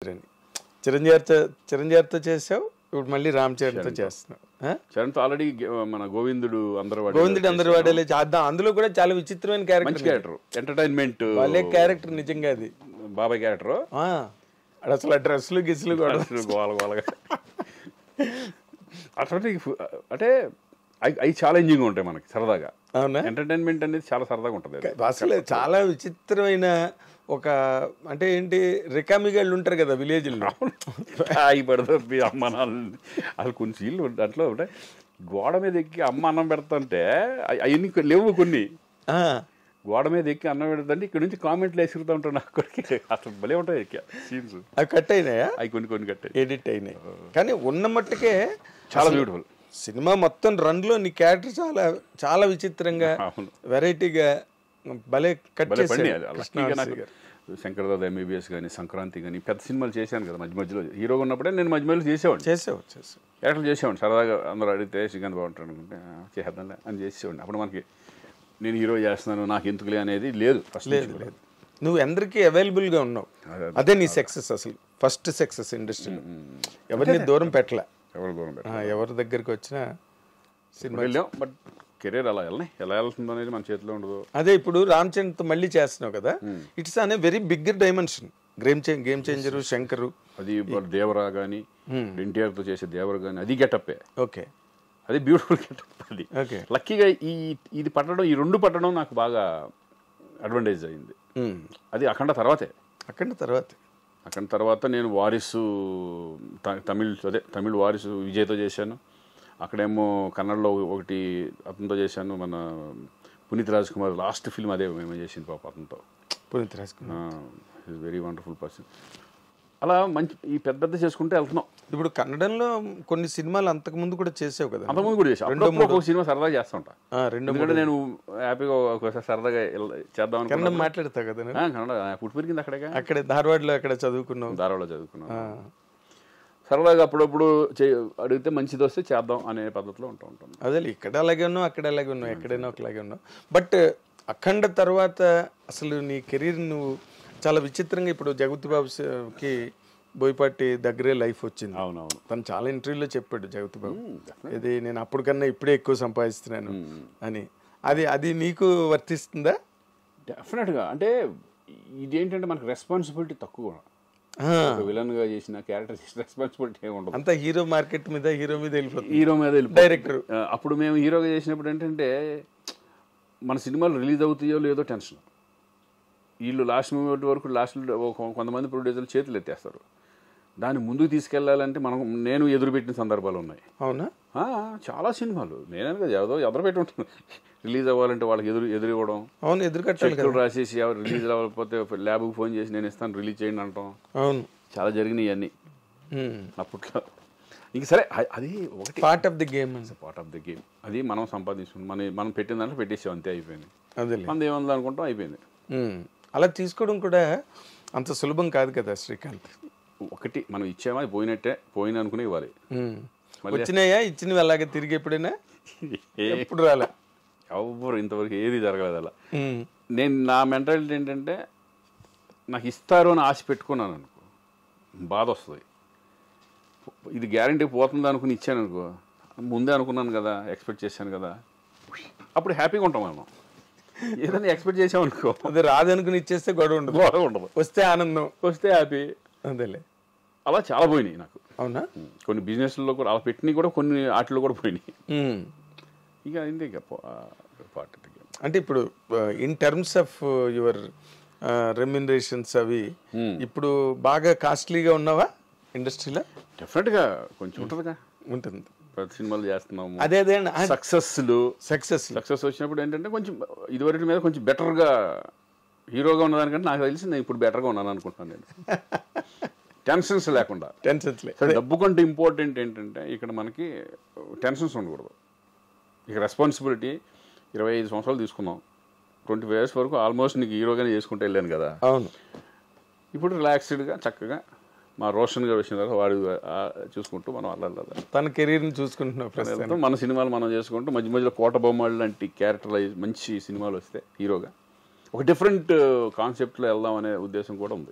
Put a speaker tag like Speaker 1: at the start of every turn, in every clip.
Speaker 1: Character అని చిరంజీవితో చిరంజీవితో చేసావు ఇప్పుడు మళ్ళీ రామ్ చరణ్తో చేస్తున్నావు ఆ?
Speaker 2: చరణ్తో ఆల్రెడీ మన గోవిందుడు అందరూ వాడి
Speaker 1: గోవిందుడు అందరు వాడేలే చేద్దాం అందులో కూడా చాలా విచిత్రమైన
Speaker 2: మంచి
Speaker 1: క్యారెక్టర్
Speaker 2: క్యారెక్టర్ ఎంటర్టైన్మెంట్
Speaker 1: వాళ్ళే క్యారెక్టర్ నిజంగా అది
Speaker 2: బాబాయ్ క్యారెక్టర్
Speaker 1: ఆ, ఆడ అసలు ఆ డ్రెస్సులు గిస్సులు కూడా
Speaker 2: గోల గోలగా అటువంటి అంటే అవి అవి ఛాలెంజింగ్ ఉంటాయి మనకి సరదాగా
Speaker 1: అవునా
Speaker 2: ఎంటర్టైన్మెంట్ అనేది చాలా సరదాగా ఉంటుంది అది.
Speaker 1: అసలు చాలా విచిత్రమైన ఒక అంటే ఏంటి రికామిగాళ్ళు ఉంటారు కదా విలేజ్లో
Speaker 2: అవి పడుతుంది అమ్మ నాన్న అసలు కొన్ని సీన్లు ఉంటాయి. దాంట్లో ఉంటాయి గోడ మీద ఎక్కి అమ్మ అన్నం పెడుతుంటే అవన్నీ లేవు కొన్ని గోడ మీద ఎక్కి అన్నం పెడుతుంటే ఇక్కడ నుంచి కామెంట్లు వేసుకుంటూ ఉంటాను నాకు కొడుకు అసలు భలే ఉంటాయి ఎక్కి సీన్స్
Speaker 1: అవి కట్ అయినాయా
Speaker 2: అవి కొన్ని కొన్ని కట్టాయి
Speaker 1: ఎడిట్ అయినాయి కానీ ఉన్న మట్టుకే
Speaker 2: చాలా బ్యూటిఫుల్
Speaker 1: సినిమా మొత్తం రన్లో నీ క్యారెక్టర్ చాలా చాలా విచిత్రంగా
Speaker 2: అవును.
Speaker 1: వెరైటీగా భలే కట్
Speaker 2: భలే పండి
Speaker 1: చేశాడు
Speaker 2: అది లక్కీగా నాకు శంకర్దాద్ ఎంబీబీఎస్ కానీ సంక్రాంతి కానీ పెద్ద సినిమాలు చేశాను కదా మధ్య మధ్యలో హీరోగా ఉన్నప్పుడే నేను మధ్య మధ్యలో చేసేవాడిని
Speaker 1: చేసావు చేసావు
Speaker 2: క్యారెక్టర్ చేసేవాడిని సరదాగా అందరూ అడిగితే శ్రీకాంత్ బాగుంటాడు అనుకుంటే "ఆ, చేద్దాంలే అని చేసేవాడిని అప్పుడు మనకి నేను హీరో చేస్తున్నాను నాకు ఎందుకులే అనేది లేదు ఫస్ట్
Speaker 1: లేదు లేదు నువ్వు అందరికీ అవైలబుల్గా ఉన్నావు
Speaker 2: అదే,
Speaker 1: అదే నీ సక్సెస్ అసలు ఫస్ట్ సక్సెస్ ఇండస్ట్రీలో ఎవరిని దూరం పెట్టలే
Speaker 2: ఎవరు దూరం పెట్టారు
Speaker 1: ఆ, ఎవరి దగ్గరికి వచ్చినా సినిమా
Speaker 2: వెళ్ళాం బట్ కెరీర్ అలా వెళ్ళని ఎలా వెళ్తుందో అనేది మన చేతిలో ఉండదు
Speaker 1: అదే ఇప్పుడు రామ్ చరణ్తో మళ్ళీ చేస్తున్నావు కదా ఇట్స్ అనే వెరీ బిగ్ డైమెన్షన్ గేమ్ చే గేమ్ చేంజరు శంకరు
Speaker 2: అది ఇప్పుడు దేవరా కానీ ఎన్టీఆర్తో చేసే దేవర కానీ అది గెటప్పే
Speaker 1: ఓకే
Speaker 2: అది బ్యూటిఫుల్ గెటప్ అది
Speaker 1: ఓకే
Speaker 2: లక్కీగా ఈ ఇది పట్టడం ఈ రెండు పట్టడం నాకు బాగా అడ్వాంటేజ్ అయింది అది అఖండ తర్వాతే
Speaker 1: అక్కడ తర్వాత
Speaker 2: అఖండ తర్వాత నేను వారిసు త- తమిళ్ అదే తమిళ్ వారిసు విజయ్తో చేశాను అక్కడేమో కన్నడలో ఒకటి అతనితో చేశాను మన పునీత్ రాజ్ కుమార్ లాస్ట్ ఫిల్మ్ అదే మేము చేసింది పాప అతనితో
Speaker 1: Puneeth Raj Kumar
Speaker 2: is very wonderful person అలా మంచి ఈ పెద్ద పెద్ద చేసుకుంటే వెళ్తున్నాం
Speaker 1: ఇప్పుడు కన్నడంలో కొన్ని సినిమాలు అంతకు ముందు కూడా చేసావు కదా
Speaker 2: అంతకుముందు కూడా చేశాను అప్పుడప్పుడు ఒక సినిమా సరదాగా చేస్తూ ఉంటా
Speaker 1: ఆ, రెండు
Speaker 2: ఎందుకంటే నేను హ్యాపీగా ఒకసారి సరదాగా ఎల్- చేద్దాం
Speaker 1: కన్నడం
Speaker 2: అనుకున్నా
Speaker 1: మాట్లాడతావు కదా నువ్వు?
Speaker 2: కన్నడ పుట్టి పెరిగింది అక్కడే
Speaker 1: అక్కడే ధార్వాడ్లో అక్కడ చదువుకున్నావు
Speaker 2: ధారాలో చదువుకున్నాను సరదాగా అప్పుడప్పుడు చే అడిగితే మంచిది వస్తే చేద్దాం అనే పద్ధతిలో ఉంటూ ఉంటాం
Speaker 1: అదే ఇక్కడ అలాగే ఉన్నావు అక్కడ అలాగే ఉన్నావు ఎక్కడైనా ఒకలాగే ఉన్నావు బట్ అఖండ తర్వాత అసలు నీ కెరీర్ నువ్వు చాలా విచిత్రంగా ఇప్పుడు జగతి బాబుకి బోయపాటి దగ్గరే లైఫ్ వచ్చింది
Speaker 2: అవునవును
Speaker 1: తను చాలా ఇంటర్వ్యూలో చెప్పాడు జగతి బాబు ఇది నేను అప్పుడు కన్నా ఇప్పుడే ఎక్కువ సంపాదిస్తున్నాను అని అది అది నీకు వర్తిస్తుందా
Speaker 2: డెఫినెట్గా అంటే ఇదేంటంటే మనకు రెస్పాన్సిబిలిటీ తక్కువ
Speaker 1: ఆ,
Speaker 2: ఒక విలన్ గా చేసిన క్యారెక్టర్ చేసిన రెస్పాన్సిబిలిటీ ఏమి ఉండదు
Speaker 1: అంతా హీరో మార్కెట్ మీద హీరో మీద వెళ్ళిపోతుంది
Speaker 2: హీరో మీద వెళ్ళిపో-
Speaker 1: డైరెక్టర్
Speaker 2: ఆ, అప్పుడు మేము హీరోగా చేసినప్పుడు ఏంటంటే మన సినిమాలు రిలీజ్ అవుతాయో లేదో టెన్షన్ వీళ్ళు లాస్ట్ మూమెంట్ వరకు లాస్ట్ కొంతమంది ప్రొడ్యూసర్లు చేతులు ఎత్తేస్తారు దాన్ని ముందుకు తీసుకెళ్లాలంటే మనం నేను ఎదురుపెట్టిన సందర్భాలు ఉన్నాయి
Speaker 1: అవునా
Speaker 2: ఆ, చాలా సినిమాలు నేనే కదా ఏదో ఎదురు పెట్టి ఉంటాను రిలీజ్ అవ్వాలంటే వాళ్ళకి ఎదురు ఎదురు ఇవ్వడం
Speaker 1: అవును ఎదురుకట్టాలి కదా
Speaker 2: చెక్కులు రాసేసి ఎవరు రిలీజ్ అవ్వకపోతే ల్యాబ్కి ఫోన్ చేసి నేను ఇస్తాను రిలీజ్ చేయండి అంటాం
Speaker 1: అవును
Speaker 2: చాలా జరిగినాయి అన్నీ అప్పట్లో ఇంక సరే అ- అది ఒకటి
Speaker 1: పార్ట్ ఆఫ్ ది గేమ్ అని
Speaker 2: పార్ట్ ఆఫ్ ది గేమ్ అది మనం సంపాదించుకున్నాం మన మనం పెట్టిన దాంట్లో పెట్టేసాం అంతే అయిపోయింది
Speaker 1: అదేలే
Speaker 2: మనది ఏముంది అనుకుంటాం అయిపోయింది
Speaker 1: ఉమ్. అలా తీసుకోవడం కూడా అంత సులభం కాదు కదా శ్రీకాంత్
Speaker 2: ఒకటి మనం ఇచ్చామా అది పోయినట్టే పోయిన అనుకుని ఇవ్వాలి
Speaker 1: ఉమ్.
Speaker 2: మళ్ళీ-
Speaker 1: వచ్చినాయా ఇచ్చినవి అలాగే తిరిగి ఎప్పుడైనా
Speaker 2: ఏ-
Speaker 1: ఎప్పుడు రాలే
Speaker 2: ఎవ్వరు ఇంతవరకు ఏది జరగలేదు అలా
Speaker 1: ఉమ్.
Speaker 2: నేను నా మెంటాలిటీ ఏంటంటే నాకు ఇస్తారు అని ఆశ పెట్టుకున్నాను అనుకో బాధ వస్తుంది ఇది గ్యారంటీ పోతుంది అనుకుని ఇచ్చాను అనుకో ముందే అనుకున్నాను కదా ఎక్స్పెక్ట్ చేశాను కదా అప్పుడు హ్యాపీగా ఉంటాం మనం ఏదైనా ఎక్స్పెక్ట్ చేసామనుకో
Speaker 1: అది రాదనుకుని ఇచ్చేస్తే గొడవ ఉండదు
Speaker 2: గొడవ ఉండదు
Speaker 1: వస్తే ఆనందం
Speaker 2: వస్తే హ్యాపీ
Speaker 1: అదేలే
Speaker 2: అలా చాలా పోయినాయి నాకు
Speaker 1: అవునా
Speaker 2: కొన్ని బిజినెస్లో కూడా అలా పెట్టినవి కూడా కొన్ని వాటిలో కూడా పోయినాయి
Speaker 1: ఉమ్.
Speaker 2: ఇక ఇంతే ఇక పార్ట్
Speaker 1: అంటే ఇప్పుడు in terms of your remunerations అవి ఇప్పుడు బాగా కాస్ట్లీగా ఉన్నావా ఇండస్ట్రీలో
Speaker 2: డెఫినెట్గా కొంచెం ఉంటుందిగా
Speaker 1: ఉంటుంది
Speaker 2: ప్రతి సినిమాలు చేస్తున్నాము
Speaker 1: అదే అదే
Speaker 2: సక్సెస్లు
Speaker 1: సక్సెస్
Speaker 2: సక్సెస్ వచ్చినప్పుడు ఏంటంటే కొంచెం ఇదివరకు మీద కొంచెం బెటర్గా హీరోగా ఉన్నదానికంటే నాకు తెలిసి నేను ఇప్పుడు బెటర్గా ఉన్నాను అనుకుంటున్నాను నేను టెన్షన్స్ లేకుండా
Speaker 1: టెన్షన్స్ లే
Speaker 2: సరే డబ్బు కంటే ఇంపార్టెంట్ ఏంటంటే ఇక్కడ మనకి టెన్షన్స్ ఉండకూడదు ఇక రెస్పాన్సిబిలిటీ ఇరవై ఐదు సంవత్సరాలు తీసుకున్నాం ట్వంటీ ఫైవ్ ఇయర్స్ వరకు ఆల్మోస్ట్ నీకు హీరోగానే చేసుకుంటూ వెళ్ళాను కదా
Speaker 1: అవును
Speaker 2: ఇప్పుడు రిలాక్స్డ్గా చక్కగా మా రోషన్ గారు వచ్చిన తర్వాత వాడు ఆ, చూసుకుంటూ మనం అలా అలా
Speaker 1: తన కెరీర్ని చూసుకుంటున్నావు ప్రస్తుతం
Speaker 2: వెళ్తాం. మన సినిమాలు మనం చేసుకుంటూ మధ్య మధ్యలో కోట బొమ్మలు లాంటి క్యారెక్టరైజ్ మంచి సినిమాలు వస్తే హీరోగా ఒక డిఫరెంట్ కాన్సెప్ట్లో వెళ్దాం అనే ఉద్దేశం కూడా ఉంది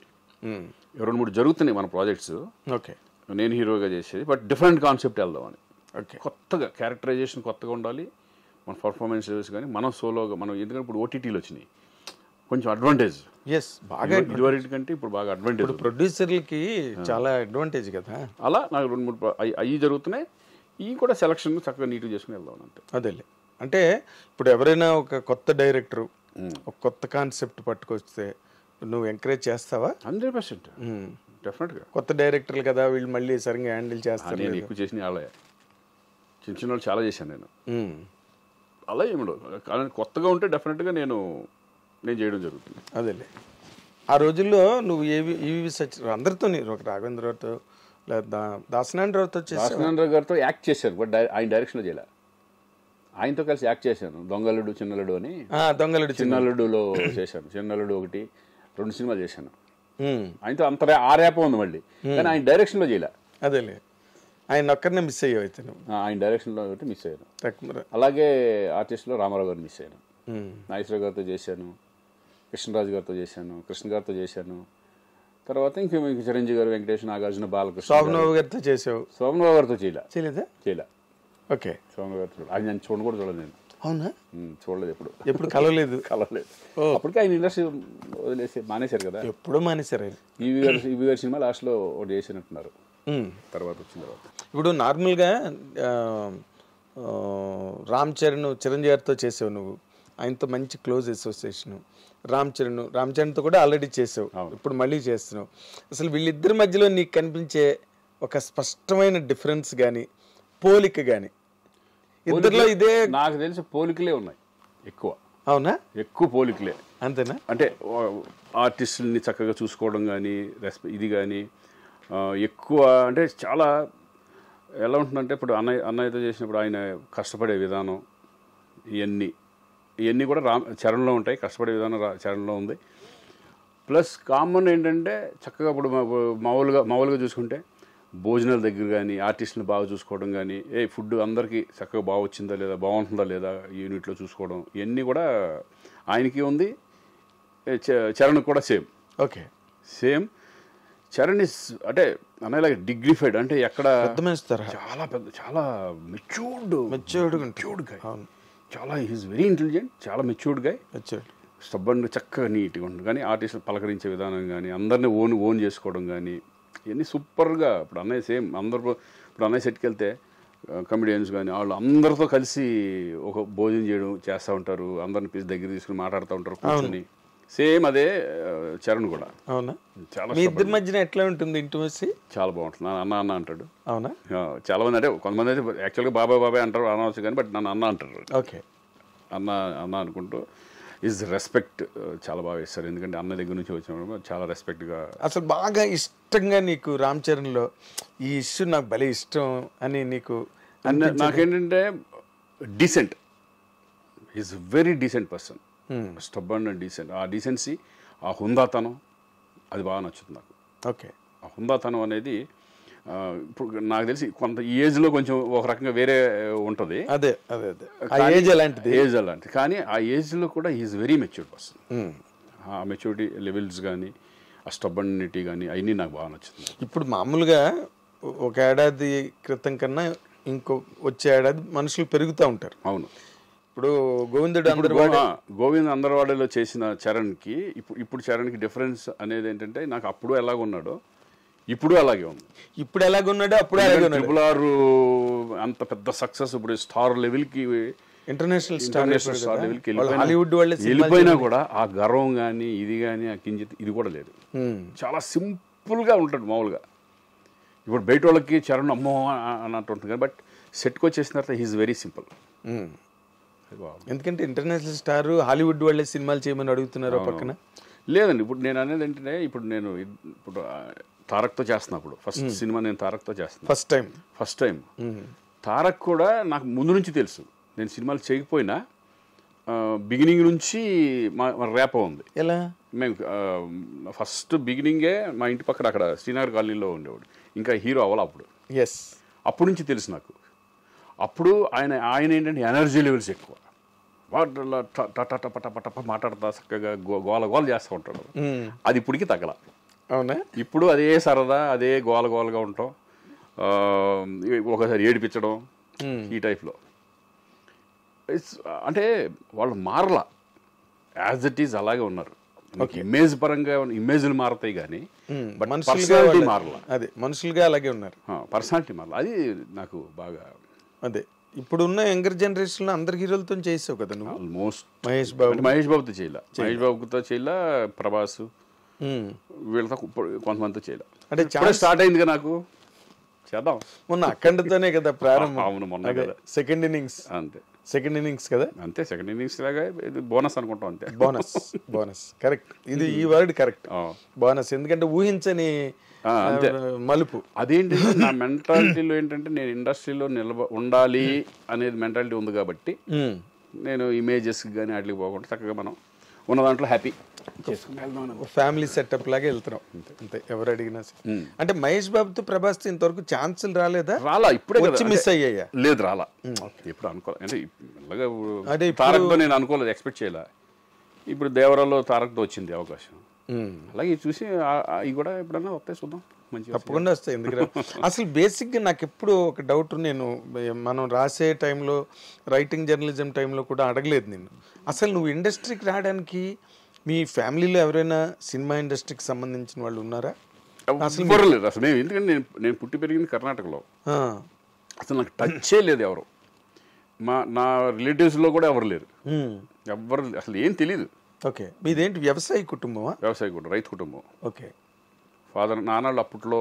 Speaker 1: మ్మ్.
Speaker 2: రెండు మూడు జరుగుతున్నాయి మన ప్రాజెక్ట్స్
Speaker 1: ఓకే
Speaker 2: నేను హీరోగా చేసేది బట్ డిఫరెంట్ కాన్సెప్ట్ వెళ్దాం అని
Speaker 1: ఓకే
Speaker 2: కొత్తగా క్యారెక్టరైజేషన్ కొత్తగా ఉండాలి మన పర్ఫార్మెన్స్ లెవెల్స్ కానీ మనం సోలోగా మనం ఎందుకంటే ఇప్పుడు ఓటీటీలు వచ్చినాయి కొంచెం అడ్వాంటేజ్
Speaker 1: ఎస్ బాగా
Speaker 2: ఇదివరకు కంటే ఇప్పుడు బాగా అడ్వాంటేజ్
Speaker 1: ప్రొడ్యూసర్లకి చాలా అడ్వాంటేజ్ కదా
Speaker 2: అలా నాకు రెండు మూడు ప్ర- అయి- అయ్యి జరుగుతున్నాయి ఇవి కూడా సెలక్షన్ చక్కగా నీట్గా చేసుకుని వెళ్దాం అంతే
Speaker 1: అదేలే అంటే ఇప్పుడు ఎవరైనా ఒక కొత్త డైరెక్టర్ ఒక కొత్త కాన్సెప్ట్ పట్టుకొస్తే నువ్వు ఎంకరేజ్ చేస్తావా
Speaker 2: హండ్రెడ్ పర్సెంట్
Speaker 1: మ్మ్.
Speaker 2: డెఫినెట్గా
Speaker 1: కొత్త డైరెక్టర్లు కదా వీళ్ళు మళ్ళీ సరిగ్గా హ్యాండిల్ చేస్తారు
Speaker 2: నేను ఎక్కువ చేసిన వాళ్ళే చిన్న చిన్న వాళ్ళు చాలా చేశాను నేను
Speaker 1: మ్మ్.
Speaker 2: అలా ఏమి ఉండదు కానీ కొత్తగా ఉంటే డెఫినెట్గా నేను నేను చేయడం జరుగుతుంది
Speaker 1: అదేలే ఆ రోజుల్లో నువ్వు ఏవి ఈవి సచ్ అందరితో ఒక రాఘవేంద్రరావుతో లేదా దా- దాసనారావుతో చేసావు
Speaker 2: దాసనారాయణ గారితో యాక్ట్ చేశాను బట్ డై- ఆయన డైరెక్షన్లో చేయలే ఆయనతో కలిసి యాక్ట్ చేశాను దొంగలుడు చిన్నలుడు అని
Speaker 1: ఆ, దొంగలుడి చిన్న
Speaker 2: చిన్నలుడులో చేశాను చిన్నలుడు ఒకటి రెండు సినిమాలు చేశాను
Speaker 1: మ్మ్.
Speaker 2: ఆయనతో అంత రే- ఆ రేప ఉంది మళ్ళీ కానీ ఆయన డైరెక్షన్లో చేయలే
Speaker 1: అదేలే ఆయన ఒక్కరినే మిస్ అయ్యావు అయితే నువ్వు
Speaker 2: ఆ, ఆయన డైరెక్షన్లో ఒకటి మిస్ అయ్యాను
Speaker 1: తక్కువ
Speaker 2: అలాగే ఆర్టిస్ట్లో రామారావు గారిని మిస్ అయ్యాను
Speaker 1: మ్మ్.
Speaker 2: నాగేశ్వర గారితో చేశాను కృష్ణరాజు గారితో చేశాను కృష్ణ గారితో చేశాను తర్వాత ఇంక ఇంక చిరంజీవి గారు వెంకటేష్ నాగార్జున బాలకృష్ణ
Speaker 1: శోభనబాబు గారితో చేసావు
Speaker 2: సోమరావు గారితో చేయలే
Speaker 1: చేయలేదా
Speaker 2: చేయలే
Speaker 1: ఓకే
Speaker 2: సోమరావు గారితో చూడలే. ఆయన నేను చూడ కూడా చూడలేదు నేను
Speaker 1: అవునా
Speaker 2: ఉమ్, చూడలేదు ఎప్పుడు
Speaker 1: ఎప్పుడు కలవలేదు
Speaker 2: కలవలేదు అప్పటికే ఆయన ఇండస్ట్రీ వదిలేసి మానేశారు కదా
Speaker 1: ఎప్పుడూ మానేశారు ఆయన
Speaker 2: ఈవీ గారు ఈవీ గారి సినిమా లాస్ట్లో ఒకటి చేసినట్టున్నారు
Speaker 1: మ్మ్.
Speaker 2: తర్వాత వచ్చిన తర్వాత
Speaker 1: ఇప్పుడు నార్మల్గా ఆ, ఆ, రామ్ చరణ్ చిరంజీవి గారితో చేసావు నువ్వు ఆయనతో మంచి క్లోజ్ అసోసియేషన్ రామ్ చరణ్ రామ్ చరణ్తో కూడా ఆల్రెడీ చేసావు ఇప్పుడు మళ్ళీ చేస్తున్నావు అసలు వీళ్ళిద్దరి మధ్యలో నీకు కనిపించే ఒక స్పష్టమైన డిఫరెన్స్ కానీ పోలిక కానీ ఇద్దరిలో ఇదే
Speaker 2: నాకు తెలిసి పోలికలే ఉన్నాయి ఎక్కువ
Speaker 1: అవునా
Speaker 2: ఎక్కువ పోలికలే
Speaker 1: అంతేనా
Speaker 2: అంటే ఆర్టిస్టుల్ని చక్కగా చూసుకోవడం కానీ రెస్పె ఇది కానీ ఆ, ఎక్కువ అంటే చాలా ఎలా ఉంటుందంటే ఇప్పుడు అన్నయ్య అన్నయ్యతో చేసినప్పుడు ఆయన కష్టపడే విధానం ఇవన్నీ ఇవన్నీ కూడా రామ్ చరణ్లో ఉంటాయి కష్టపడే విధానం రా- చరణ్లో ఉంది ప్లస్ కామన్ ఏంటంటే చక్కగా ఇప్పుడు మా- మామూలుగా మామూలుగా చూసుకుంటే భోజనాల దగ్గర కానీ ఆర్టిస్టులను బాగా చూసుకోవడం కానీ ఏ ఫుడ్ అందరికీ చక్కగా బాగా వచ్చిందా లేదా బాగుంటుందా లేదా యూనిట్లో చూసుకోవడం ఇవన్నీ కూడా ఆయనకి ఉంది ఏ చ- చరణ్ కూడా same
Speaker 1: okay
Speaker 2: same Charan is అంటే అనేలాగా డిగ్నిఫైడ్ అంటే ఎక్కడ
Speaker 1: అర్థమేస్తారా
Speaker 2: చాలా పెద్ద చాలా మెచ్యూర్డ్
Speaker 1: మెచ్యూర్డ్
Speaker 2: మెచ్యూర్డ్ గాయ్
Speaker 1: అవును
Speaker 2: చాలా ఈజ్ వెరీ ఇంటెలిజెంట్ చాలా మెచ్యూర్డ్ గాయ్
Speaker 1: మెచ్యూర్డ్
Speaker 2: స్టబ్బన్ చక్కగా నీట్గా ఉంటుంది కానీ ఆర్టిస్టులు పలకరించే విధానం కానీ అందరినీ ఓన్ ఓన్ చేసుకోవడం కానీ ఇవన్నీ సూపర్గా ఇప్పుడు అన్నయ్య సేమ్ అందరు ఇప్పుడు అన్నయ్య సెట్కి వెళ్తే కమెడియన్స్ కానీ వాళ్ళు అందరితో కలిసి ఒక భోజనం చేయడం చేస్తూ ఉంటారు అందరిని పిలిచి దగ్గర తీసుకుని మాట్లాడుతూ ఉంటారు కూర్చొని సేమ్ అదే ఆ, చరణ్ కూడా
Speaker 1: అవునా
Speaker 2: చాలా
Speaker 1: మీ ఇద్దరి మధ్యన ఎట్లా ఉంటుంది ఇంటిమసీ
Speaker 2: చాలా బాగుంటుంది నన్ను అన్న అన్న అంటాడు
Speaker 1: అవునా
Speaker 2: ఆ, చాలా మంది అంటే కొంతమంది అయితే యాక్చువల్గా బాబాయ్ బాబాయ్ అంటారు అనవచ్చు కానీ బట్ నన్ను అన్న అంటారు
Speaker 1: ఓకే
Speaker 2: అన్న అన్న అనుకుంటూ ఈజ్ రెస్పెక్ట్ చాలా బాగా ఇస్తారు ఎందుకంటే అన్న దగ్గర నుంచి వచ్చినప్పుడు చాలా రెస్పెక్ట్గా
Speaker 1: అసలు బాగా ఇష్టంగా నీకు రామ్ చరణ్లో ఈ ఇష్యూ నాకు భలే ఇష్టం అని నీకు
Speaker 2: నాకేంటంటే decent is very decent person stubborn and decent ఆ డీసెన్సీ ఆ హుందాతనం అది బాగా నచ్చుతుంది నాకు
Speaker 1: ఓకే
Speaker 2: ఆ హుందాతనం అనేది ఆ, ఇప్పుడు నాకు తెలిసి కొంత ఈ ఏజ్లో కొంచెం ఒక రకంగా వేరే ఉంటుంది
Speaker 1: అదే అదే అదే ఆ ఏజ్ అలాంటిది
Speaker 2: ఏజ్ అలాంటిది కానీ ఆ ఏజ్లో కూడా is very matured person
Speaker 1: um.
Speaker 2: ఆ మెచ్యూరిటీ లెవెల్స్ కానీ ఆ స్టబ్బనిటీ కానీ అవన్నీ నాకు బాగా నచ్చుతుంది
Speaker 1: ఇప్పుడు మామూలుగా ఒక ఏడాది క్రితం కన్నా ఇంకో వచ్చే ఏడాది మనుషులు పెరుగుతూ ఉంటారు
Speaker 2: అవును
Speaker 1: ఇప్పుడు గోవిందుడు
Speaker 2: ఇప్పుడు
Speaker 1: అందరు
Speaker 2: గో- ఆ, గోవింద్ అందరవాడలో చేసిన చరణ్కి ఇప్పుడు ఇప్పుడు చరణ్కి డిఫరెన్స్ అనేది ఏంటంటే నాకు అప్పుడు ఎలాగ ఉన్నాడో ఇప్పుడు అలాగే ఉంది
Speaker 1: ఇప్పుడు ఎలాగున్నాడో అప్పుడు అలాగే ఉన్నాడు
Speaker 2: ట్రిపుల్ ఆర్ అంత పెద్ద సక్సెస్ ఇప్పుడు స్టార్ లెవెల్కి
Speaker 1: ఇంటర్నేషనల్ స్టార్
Speaker 2: ఇంటర్నేషనల్ స్టార్ లెవెల్కి వెళ్ళిపోయినా-
Speaker 1: హాలీవుడ్ వాళ్ళే సినిమాలు
Speaker 2: వెళ్ళిపోయినా కూడా ఆ గర్వం కానీ ఇది కానీ ఆ కించిత్ ఇది కూడా లేదు
Speaker 1: ఉమ్.
Speaker 2: చాలా సింపుల్గా ఉంటాడు మామూలుగా ఇప్పుడు బయట వాళ్ళకి చరణ్ అమ్మో అ- అన్నట్టు ఉంటుంది కానీ బట్ సెట్కి వచ్చేసిన తర్వాత హీఈస్ వెరీ సింపుల్
Speaker 1: ఉమ్. ఎందుకంటే ఇంటర్నేషనల్ స్టార్ హాలీవుడ్ వాళ్ళే సినిమాలు చేయమని అడుగుతున్నారు ఆ పక్కన
Speaker 2: లేదండి ఇప్పుడు నేను అనేది ఏంటంటే ఇప్పుడు నేను ఇద్- ఇప్పుడు ఆ, తారక్తో చేస్తున్నా ఇప్పుడు ఫస్ట్ సినిమా నేను తారక్తో చేస్తున్నా
Speaker 1: first time
Speaker 2: first time Tarak కూడా నాకు ముందు నుంచి తెలుసు నేను సినిమాలు చేయకపోయినా బిగినింగ్ నుంచి మా మా రేప ఉంది
Speaker 1: ఎలా
Speaker 2: మేము ఫస్ట్ బిగినింగే మా ఇంటి పక్కన అక్కడ శ్రీనగర్ కాలనీలో ఉండేవాడు ఇంకా హీరో అవ్వాలి అప్పుడు
Speaker 1: ఎస్
Speaker 2: అప్పటి నుంచి తెలుసు నాకు అప్పుడు ఆయన ఆయన ఏంటంటే ఎనర్జీ లెవెల్స్ ఎక్కువ వాటిలో ట- ట- ట- ట- పట పట పట మాట్లాడతా చక్కగా గో- గోల గోల చేస్తూ ఉంటాడు అది ఇప్పటికి తగ్గల
Speaker 1: అవునా
Speaker 2: ఇప్పుడు అదే సరదా అదే గోల గోలగా ఉంటాం ఆ, ఒకసారి ఏడిపించడం ఈ టైప్లో ఇట్స్ అంటే వాళ్ళు మారలా యాజ్ ఇట్ ఈజ్ అలాగే ఉన్నారు ఇమేజ్ పరంగా ఇమేజ్లు మారుతాయి కానీ బట్
Speaker 1: మనుషులుగా
Speaker 2: పర్సనాలిటీ
Speaker 1: వాళ్ళ-
Speaker 2: మారలా
Speaker 1: అదే మనుషులుగా అలాగే ఉన్నారు
Speaker 2: పర్సనాలిటీ మారలా అది నాకు బాగా
Speaker 1: అదే ఇప్పుడున్న యంగర్ జనరేషన్ లో అందరి హీరోలతో చేసావు కదా నువ్వు
Speaker 2: ఆల్మోస్ట్
Speaker 1: మహేష్ బాబు
Speaker 2: అంటే మహేష్ బాబుతో చేయలే మహేష్ బాబుతో చేయలే ప్రభాస్
Speaker 1: ఉమ్.
Speaker 2: వీళ్ళతో ఇప్పుడు కొంతమందితో చేయలే
Speaker 1: అంటే
Speaker 2: ఇప్పుడే స్టార్ట్ అయిందిగా నాకు చేద్దాం
Speaker 1: మొన్న అఖండతోనే కదా ప్రారంభం
Speaker 2: అవును మొన్న
Speaker 1: అదే
Speaker 2: కదా
Speaker 1: సెకండ్ ఇన్నింగ్స్
Speaker 2: అంతే
Speaker 1: సెకండ్ ఇన్నింగ్స్ కదా
Speaker 2: అంతే సెకండ్ ఇన్నింగ్స్ లాగా ఇది బోనస్ అనుకుంటాం అంతే
Speaker 1: బోనస్ బోనస్ కరెక్ట్ ఇది ఈ వర్డ్ కరెక్ట్
Speaker 2: ఆ.
Speaker 1: బోనస్ ఎందుకంటే ఊహించని
Speaker 2: ఆ, అంతే.
Speaker 1: ఆ, మలుపు
Speaker 2: అదేంటి నా మెంటాలిటీలో ఏంటంటే నేను ఇండస్ట్రీలో నిలబ ఉండాలి అనేది మెంటాలిటీ ఉంది కాబట్టి
Speaker 1: ఉమ్.
Speaker 2: నేను ఇమేజెస్ కానీ వాటికి పోకుండా చక్కగా మనం ఉన్న దాంట్లో హ్యాపీ చేసుకుని వెళ్దాం అని.
Speaker 1: ఫ్యామిలీ సెటప్ లాగా వెళ్తున్నాం అంతే ఎవరు అడిగినా సరే. అంటే మహేష్ బాబుతో ప్రభాస్ ఇంతవరకు ఛాన్సులు రాలేదా
Speaker 2: రాలా ఇప్పుడే కదా
Speaker 1: వచ్చి మిస్ అయ్యాయా
Speaker 2: లేదు రాలా ఎప్పుడు అనుకోలే అంటే మెల్లగా
Speaker 1: అదే ఇప్పుడు-
Speaker 2: తారక్తో నేను అనుకోలేదు ఎక్స్పెక్ట్ చేయలే ఇప్పుడు దేవరాలో తారక్తో వచ్చింది అవకాశం
Speaker 1: ఉమ్.
Speaker 2: అలాగే ఇది చూసి ఆ- ఆ- ఇవి కూడా ఎప్పుడన్నా వస్తాయి చూద్దాం మంచిగా
Speaker 1: తప్పకుండా వస్తాయి ఎందుకు రావు? అసలు బేసిక్గా నాకు ఎప్పుడు ఒక డౌట్ నేను మనం రాసే టైంలో రైటింగ్ జర్నలిజం టైంలో కూడా అడగలేదు నేను అసలు నువ్వు ఇండస్ట్రీకి రావడానికి మీ ఫ్యామిలీలో ఎవరైనా సినిమా ఇండస్ట్రీకి సంబంధించిన వాళ్ళు ఉన్నారా
Speaker 2: ఎవ్వరు లేదు అసలు నేను ఎందుకంటే నేను నేను పుట్టి పెరిగింది కర్ణాటకలో
Speaker 1: ఆ,
Speaker 2: అసలు నాకు టచ్చే లేదు ఎవరు మా నా రిలేటివ్స్లో కూడా ఎవరు లేరు
Speaker 1: ఉమ్,
Speaker 2: ఎవ్వరు అసలు ఏం తెలియదు
Speaker 1: ఓకే మీదేంటి వ్యవసాయ కుటుంబమా
Speaker 2: వ్యవసాయ కూడా రైతు కుటుంబం
Speaker 1: ఓకే
Speaker 2: ఫాదర్ నాన్నలు అప్పట్లో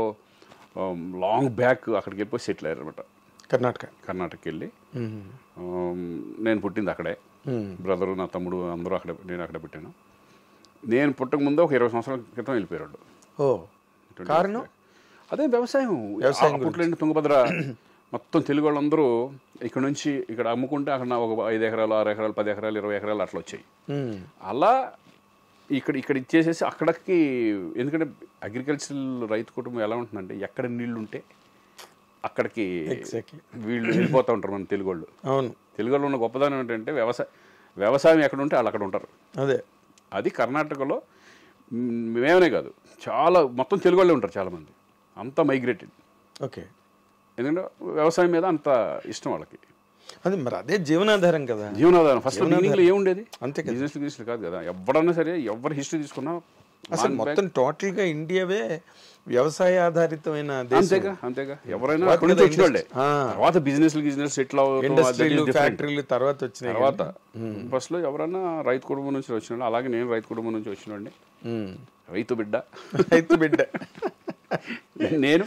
Speaker 2: లాంగ్ బ్యాక్ అక్కడికి వెళ్ళిపోయి సెటిల్ అయ్యారు అనమాట
Speaker 1: కర్ణాటక
Speaker 2: కర్ణాటకకి వెళ్ళి
Speaker 1: ఉమ్,
Speaker 2: Um, నేను పుట్టింది అక్కడే
Speaker 1: ఉమ్,
Speaker 2: బ్రదరు నా తమ్ముడు అందరూ అక్కడే నేను అక్కడే పుట్టాను నేను పుట్టక ముందు ఒక ఇరవై సంవత్సరాల క్రితం వెళ్ళిపోయారు వాళ్ళు.
Speaker 1: ఓ కారణం
Speaker 2: అదే వ్యవసాయం అప్పట్లో ఏంటి తుంగభద్ర మొత్తం తెలుగు వాళ్ళందరూ ఇక్కడ నుంచి ఇక్కడ అమ్ముకుంటే అక్కడ ఒక ఐదు ఎకరాలు ఆరు ఎకరాలు పది ఎకరాలు ఇరవై ఎకరాలు అట్లా వచ్చాయి
Speaker 1: ఉమ్,
Speaker 2: అలా ఇక్కడ ఇక్కడ ఇచ్చేసేసి అక్కడికి ఎందుకంటే అగ్రికల్చరల్ రైతు కుటుంబం ఎలా ఉంటుందంటే ఎక్కడ నీళ్లు ఉంటే అక్కడికి
Speaker 1: Exactly.
Speaker 2: వీళ్ళు వెళ్ళిపోతూ ఉంటారు మన తెలుగు వాళ్ళు
Speaker 1: అవును
Speaker 2: తెలుగు వాళ్ళు ఉన్న గొప్పదనం ఏంటంటే వ్యవసాయ వ్యవసాయం ఎక్కడ ఉంటే వాళ్ళు అక్కడ ఉంటారు
Speaker 1: అదే
Speaker 2: అది కర్ణాటకలో మ్, మేమనే కాదు చాలా మొత్తం తెలుగు వాళ్ళే ఉంటారు చాలామంది అంత మైగ్రేటెడ్
Speaker 1: ఓకే
Speaker 2: ఎందుకంటే వ్యవసాయం మీద అంత ఇష్టం వాళ్ళకి
Speaker 1: అది మరి అదే జీవనాధారం కదా
Speaker 2: జీవనాధారం ఫస్ట్ బిగినింగ్లో ఏముండేది
Speaker 1: అంతే కదా.
Speaker 2: బిజినెస్ బిజినెస్ కాదు కదా ఎవరన్నా సరే ఎవరు హిస్టరీ తీసుకున్నా
Speaker 1: అసలు మొత్తం టోటల్ గా ఇండియావే వ్యవసాయ ఆధారితమైన దేశం
Speaker 2: అంతేగా అంతేగా ఎవరైనా
Speaker 1: తర్వాత
Speaker 2: అక్కడి నుంచి
Speaker 1: కదా
Speaker 2: వచ్చిన వాళ్ళే
Speaker 1: ఆ.
Speaker 2: తర్వాత బిజినెస్ బిజినెస్ సెటిల్
Speaker 1: ఇండస్ట్రీలు ఫ్యాక్టరీలు తర్వాత వచ్చినాయి
Speaker 2: తర్వాత ఫస్ట్ లో ఎవరైనా రైతు కుటుంబం నుంచి వచ్చిన వాళ్ళు అలాగే నేను రైతు కుటుంబం నుంచి వచ్చినండి
Speaker 1: ఉమ్.
Speaker 2: రైతు బిడ్డ
Speaker 1: రైతు బిడ్డ
Speaker 2: నేను